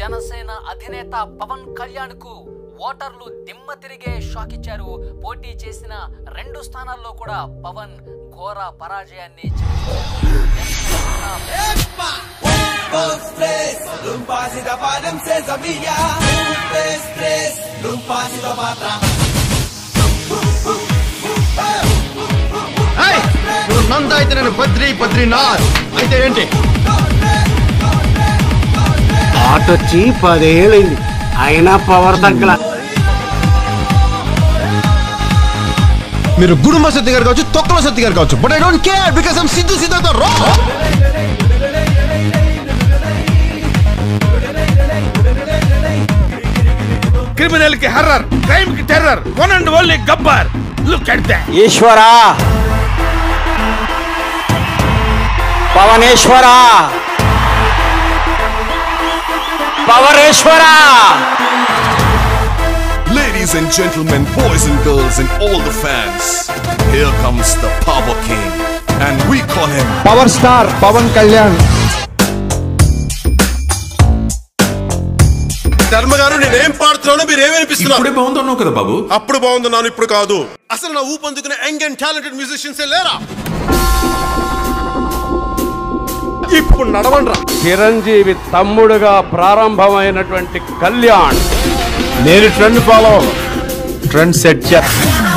జనసేన అధినేత పవన్ కళ్యాణ్ కు ఓటర్లు దిమ్మ తిరిగే షాక్ ఇచ్చారు పోటీ చేసిన రెండు స్థానాల్లో కూడా పవన్ ఘోర పరాజయాన్ని నువ్వు నంద అయితే నేను బద్రి బద్రీనాథ్ అయితే ఏంటి ఆటొచ్చి పదేళ్ళైంది అయినా పవర్ తగ్గల మీరు గుడుంబ సత్తి గారు కావచ్చు తొక్కల సత్తి గారు కావచ్చు but I don't care because I'm Siddhu Siddhartha రా క్రిమినల్ కి హర్రర్ క్రైమ్ కి terror one and only Gabbar look at that ఈశ్వరా పవనేశ్వరా పవరేశ్వరా Ladies and gentlemen, boys and girls, and all the fans, here comes the Power King, and we call him power star Pawan Kalyan ధర్మ గారు నేనేం పాడుతున్నాను మీరు ఏమనిపిస్తున్నారు ఇప్పుడే బాగుందన్నావు కదా బాబు అప్పుడు బాగుందన్నాను ఇప్పుడు కాదు అసలు నా ఊపందుకునే యంగ్ అండ్ టాలెంటెడ్ మ్యూజిషియన్స్ లేరా ఇప్పుడు నడవండ్రా చిరంజీవి తమ్ముడుగా ప్రారంభమైనటువంటి కళ్యాణ్ నేను ట్రెండ్ ఫాలో ట్రెండ్ సెట్ చేస్తా